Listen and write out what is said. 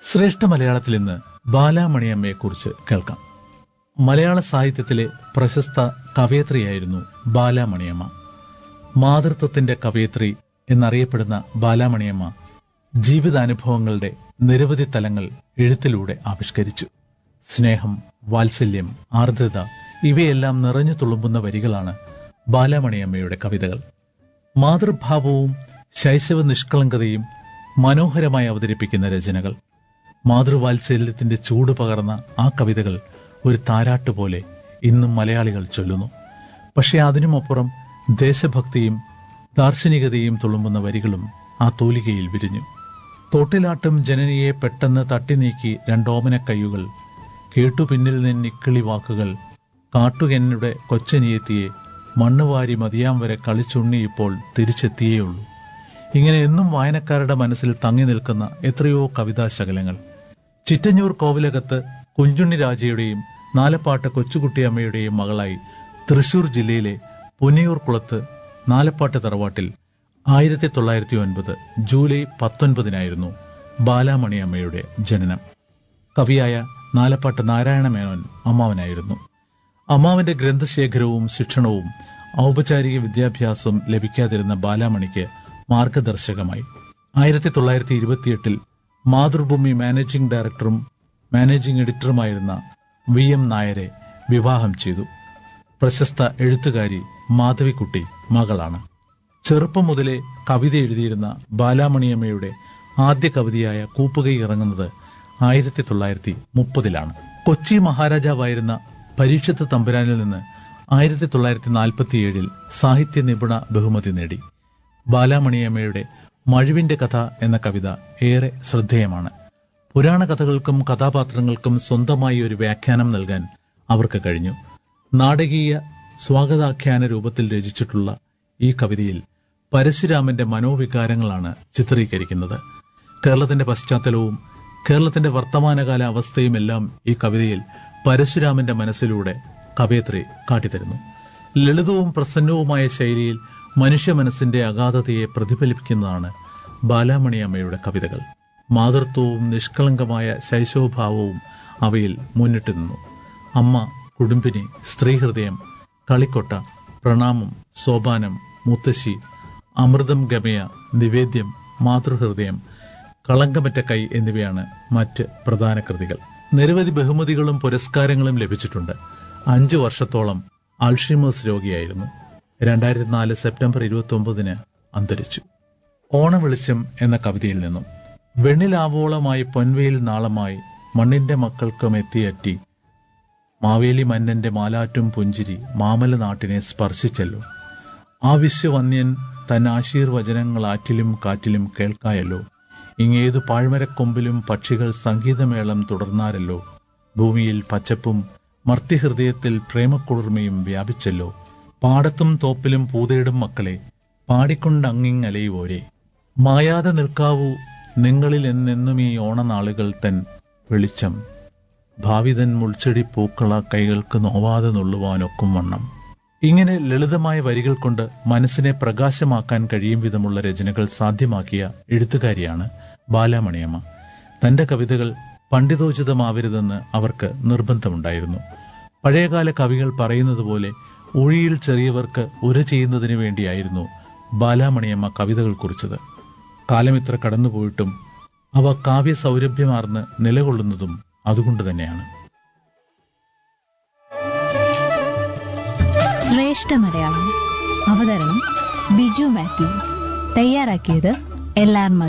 ശ്രേഷ്ഠ മലയാളത്തിൽ ഇന്ന് ബാലാമണിയമ്മയെക്കുറിച്ച് കേൾക്കാം മലയാള സാഹിത്യത്തിലെ പ്രശസ്ത കവയത്രിയായിരുന്നു ബാലാമണിയമ്മ മാതൃത്വത്തിന്റെ കവയത്രി എന്നറിയപ്പെടുന്ന ബാലാമണിയമ്മ ജീവിതാനുഭവങ്ങളുടെ നിരവധി തലങ്ങൾ എഴുത്തിലൂടെ ആവിഷ്കരിച്ചു സ്നേഹം വാത്സല്യം ആർദ്രത ഇവയെല്ലാം നിറഞ്ഞു തുളുമ്പുന്ന വരികളാണ് ബാലാമണിയമ്മയുടെ കവിതകൾ മാതൃഭാവവും ശൈശവ നിഷ്കളങ്കതയും മനോഹരമായി അവതരിപ്പിക്കുന്ന രചനകൾ മാതൃവാത്സല്യത്തിന്റെ ചൂട് പകർന്ന ആ കവിതകൾ ഒരു താരാട്ട് പോലെ ഇന്നും മലയാളികൾ ചൊല്ലുന്നു പക്ഷെ അതിനുമപ്പുറം ദേശഭക്തിയും ദാർശനികതയും തുളുമ്പുന്ന വരികളും ആ തൂലികയിൽ വിരിഞ്ഞു തോട്ടിലാട്ടും ജനനിയെ പെട്ടെന്ന് തട്ടി നീക്കി രണ്ടോമന കയ്യുകൾ കേട്ടു പിന്നിൽ നിന്നിക്കിളി വാക്കുകൾ കാട്ടുകെന്നുടെ കൊച്ചനിയെത്തിയെ മണ്ണുവാരി മതിയാം വരെ കളിച്ചുണ്ണി ഇപ്പോൾ തിരിച്ചെത്തിയേയുള്ളൂ ഇങ്ങനെ എന്നും വായനക്കാരുടെ മനസ്സിൽ തങ്ങി നിൽക്കുന്ന എത്രയോ കവിതാശകലങ്ങൾ ചിറ്റഞ്ഞൂർ കോവിലകത്ത് കുഞ്ചുണ്ണി രാജയുടെയും നാലപ്പാട്ട് കൊച്ചുകുട്ടിയമ്മയുടെയും മകളായി തൃശൂർ ജില്ലയിലെ പുന്നിയൂർ കുളത്ത് നാലപ്പാട്ട് തറവാട്ടിൽ ആയിരത്തി തൊള്ളായിരത്തി ഒൻപത് ജൂലൈ പത്തൊൻപതിനായിരുന്നു ബാലാമണിയമ്മയുടെ ജനനം കവിയായ നാലപ്പാട്ട് നാരായണ മേനോൻ അമ്മാവനായിരുന്നു അമ്മാവന്റെ ഗ്രന്ഥശേഖരവും ശിക്ഷണവും ഔപചാരിക വിദ്യാഭ്യാസവും ലഭിക്കാതിരുന്ന ബാലാമണിക്ക് മാർഗദർശകമായി ആയിരത്തി തൊള്ളായിരത്തി ഇരുപത്തിയെട്ടിൽ മാതൃഭൂമി മാനേജിംഗ് ഡയറക്ടറും മാനേജിംഗ് എഡിറ്ററുമായിരുന്ന വി എം നായരെ വിവാഹം ചെയ്തു പ്രശസ്ത എഴുത്തുകാരി മാധവിക്കുട്ടി മകളാണ് ചെറുപ്പം മുതലേ കവിത എഴുതിയിരുന്ന ബാലാമണിയമ്മയുടെ ആദ്യ കവിതയായ കൂപ്പുകൈ ഇറങ്ങുന്നത് ആയിരത്തി തൊള്ളായിരത്തി മുപ്പതിലാണ് കൊച്ചി മഹാരാജാവായിരുന്ന പരീക്ഷത്ത് തമ്പുരാനിൽ നിന്ന് ആയിരത്തി തൊള്ളായിരത്തി നാൽപ്പത്തിയേഴിൽ സാഹിത്യ നിപുണ ബഹുമതി നേടി ബാലാമണിയമ്മയുടെ മഴുവിന്റെ കഥ എന്ന കവിത ഏറെ ശ്രദ്ധേയമാണ് പുരാണ കഥകൾക്കും കഥാപാത്രങ്ങൾക്കും സ്വന്തമായി ഒരു വ്യാഖ്യാനം നൽകാൻ അവർക്ക് കഴിഞ്ഞു നാടകീയ സ്വാഗതാഖ്യാന രൂപത്തിൽ രചിച്ചിട്ടുള്ള ഈ കവിതയിൽ പരശുരാമന്റെ മനോവികാരങ്ങളാണ് ചിത്രീകരിക്കുന്നത് കേരളത്തിന്റെ പശ്ചാത്തലവും കേരളത്തിന്റെ വർത്തമാനകാല അവസ്ഥയുമെല്ലാം ഈ കവിതയിൽ പരശുരാമന്റെ മനസ്സിലൂടെ കവയത്രി കാട്ടിത്തരുന്നു ലളിതവും പ്രസന്നവുമായ ശൈലിയിൽ മനുഷ്യ മനസ്സിന്റെ അഗാധതയെ പ്രതിഫലിപ്പിക്കുന്നതാണ് ബാലാമണിയമ്മയുടെ കവിതകൾ മാതൃത്വവും നിഷ്കളങ്കമായ ശൈശവഭാവവും അവയിൽ മുന്നിട്ട് നിന്നു അമ്മ കുടുംബിനി സ്ത്രീഹൃദയം കളിക്കൊട്ട പ്രണാമം സോപാനം മുത്തശ്ശി അമൃതം ഗമയ നിവേദ്യം മാതൃഹൃദയം കളങ്കമറ്റ കൈ എന്നിവയാണ് മറ്റ് പ്രധാന കൃതികൾ നിരവധി ബഹുമതികളും പുരസ്കാരങ്ങളും ലഭിച്ചിട്ടുണ്ട് അഞ്ചു വർഷത്തോളം അൾഷിമേഴ്സ് രോഗിയായിരുന്നു രണ്ടായിരത്തി നാല് സെപ്റ്റംബർ ഇരുപത്തി ഒമ്പതിന് അന്തരിച്ചു ഓണവെളിച്ചം എന്ന കവിതയിൽ നിന്നും വെണ്ണിലാവോളമായി പൊൻവെയിൽ നാളമായി മണ്ണിന്റെ മക്കൾക്കും എത്തിയറ്റി മാവേലി മന്നന്റെ മാലാറ്റും പുഞ്ചിരി മാമല നാട്ടിനെ സ്പർശിച്ചല്ലോ ആ വിശ്വവന്യൻ തൻ ആശീർവചനങ്ങൾ ആറ്റിലും കാറ്റിലും കേൾക്കായല്ലോ ഇങ്ങേതു പാഴ്മരക്കൊമ്പിലും പക്ഷികൾ സംഗീതമേളം തുടർന്നാരല്ലോ ഭൂമിയിൽ പച്ചപ്പും മർത്യഹൃദയത്തിൽ പ്രേമക്കുളിർമയും വ്യാപിച്ചല്ലോ പാടത്തും തോപ്പിലും പൂതയിടും മക്കളെ പാടിക്കൊണ്ടങ്ങിങ്ങലയുവോരെ മായാതെ നിൽക്കാവൂ നിങ്ങളിൽ എന്നെന്നും ഈ ഓണനാളുകൾ തൻ വെളിച്ചം ഭാവിതൻ മുൾച്ചെടി പൂക്കള കൈകൾക്ക് നോവാതെ നുള്ളുവാനൊക്കും വണ്ണം ഇങ്ങനെ ലളിതമായ വരികൾ കൊണ്ട് മനസ്സിനെ പ്രകാശമാക്കാൻ കഴിയും വിധമുള്ള രചനകൾ സാധ്യമാക്കിയ എഴുത്തുകാരിയാണ് ബാലാമണിയമ്മ തന്റെ കവിതകൾ പണ്ഡിതോചിതമാവരുതെന്ന് അവർക്ക് നിർബന്ധമുണ്ടായിരുന്നു പഴയകാല കവികൾ പറയുന്നത് പോലെ ഊഴിയിൽ ചെറിയവർക്ക് ഉര ചെയ്യുന്നതിനു വേണ്ടിയായിരുന്നു ബാലാമണിയമ്മ കവിതകൾ കുറിച്ചത് കാലമിത്ര കടന്നുപോയിട്ടും അവ കാവ്യ സൗരഭ്യമാർന്ന് നിലകൊള്ളുന്നതും അതുകൊണ്ട് തന്നെയാണ് ശ്രേഷ്ഠ മലയാളം അവതരണം ബിജു മാത്യു തയ്യാറാക്കിയത് എൽ ആർ